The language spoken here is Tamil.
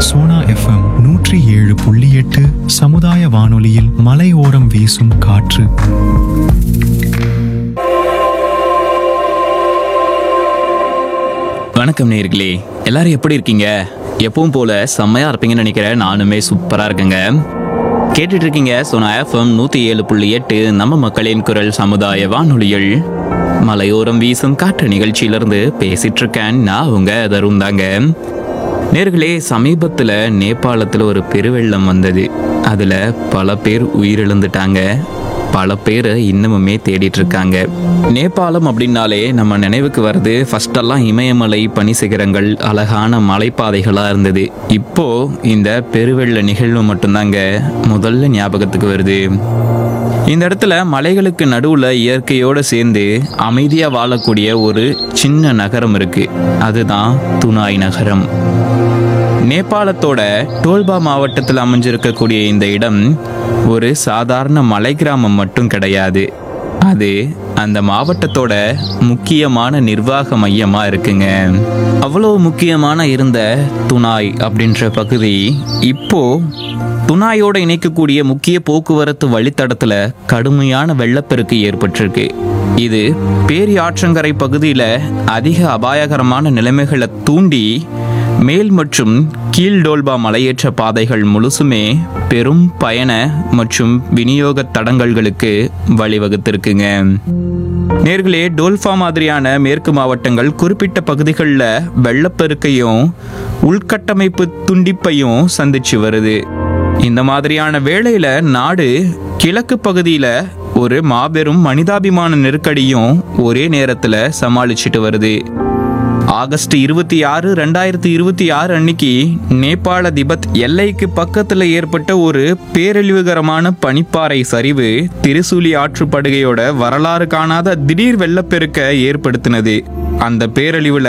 சோனா எஃப்எம் நூற்றி ஏழு புள்ளி எட்டு சமுதாய வானொலியில் மலையோரம் வீசும் காற்று வணக்கம் நேர்களே எல்லாரும் எப்படி இருக்கீங்க எப்பவும் போல செம்மையா இருப்பீங்கன்னு நினைக்கிறேன் நானுமே சூப்பரா இருக்கேங்க கேட்டுட்டு இருக்கீங்க சோனா எஃப்எம் நூத்தி ஏழு புள்ளி எட்டு நம்ம மக்களின் குரல் சமுதாய வானொலிகள் மலையோரம் வீசும் காற்று நிகழ்ச்சியிலிருந்து பேசிட்டு இருக்கேன் நான் உங்க தருண் தாங்க நேர்களே சமீபத்தில் நேபாளத்தில் ஒரு பெருவெள்ளம் வந்தது அதில் பல பேர் உயிரிழந்துட்டாங்க பல பேர் இன்னமுமே தேடிட்டு இருக்காங்க நேபாளம் அப்படின்னாலே நம்ம நினைவுக்கு வருது ஃபர்ஸ்டெல்லாம் இமயமலை பனிசிகரங்கள் அழகான மலைப்பாதைகளாக இருந்தது இப்போ இந்த பெருவெள்ள நிகழ்வு மட்டும்தாங்க முதல்ல ஞாபகத்துக்கு வருது இந்த இடத்துல மலைகளுக்கு நடுவுல இயற்கையோட சேர்ந்து அமைதியா வாழக்கூடிய ஒரு சின்ன நகரம் இருக்கு அதுதான் துனாய் நகரம் நேபாளத்தோட டோல்பா மாவட்டத்தில் அமைஞ்சிருக்கக்கூடிய இந்த இடம் ஒரு சாதாரண மலை கிராமம் மட்டும் கிடையாது அது அந்த மாவட்டத்தோட முக்கியமான நிர்வாக மையமா இருக்குங்க அவ்வளோ முக்கியமான இருந்த துனாய் அப்படின்ற பகுதி இப்போ துனாயோட இணைக்கக்கூடிய முக்கிய போக்குவரத்து வழித்தடத்துல கடுமையான வெள்ளப்பெருக்கு ஏற்பட்டிருக்கு இது பேரி ஆற்றங்கரை பகுதியில் அதிக அபாயகரமான நிலைமைகளை தூண்டி மேல் மற்றும் கீழ் டோல்பா மலையேற்ற பாதைகள் முழுசுமே பெரும் பயண மற்றும் விநியோக தடங்கல்களுக்கு வழிவகுத்திருக்குங்க நேர்களே டோல்ஃபா மாதிரியான மேற்கு மாவட்டங்கள் குறிப்பிட்ட பகுதிகளில் வெள்ளப்பெருக்கையும் உள்கட்டமைப்பு துண்டிப்பையும் சந்திச்சு வருது இந்த மாதிரியான வேளையில நாடு கிழக்கு பகுதியில ஒரு மாபெரும் மனிதாபிமான நெருக்கடியும் ஒரே நேரத்துல சமாளிச்சுட்டு வருது ஆகஸ்ட் இருபத்தி ஆறு ரெண்டாயிரத்தி இருபத்தி ஆறு அன்னைக்கு நேபாள திபெத் எல்லைக்கு பக்கத்துல ஏற்பட்ட ஒரு பேரழிவுகரமான பனிப்பாறை சரிவு திருசூலி ஆற்றுப்படுகையோட வரலாறு காணாத திடீர் வெள்ளப்பெருக்க ஏற்படுத்தினது அந்த பேரழிவுல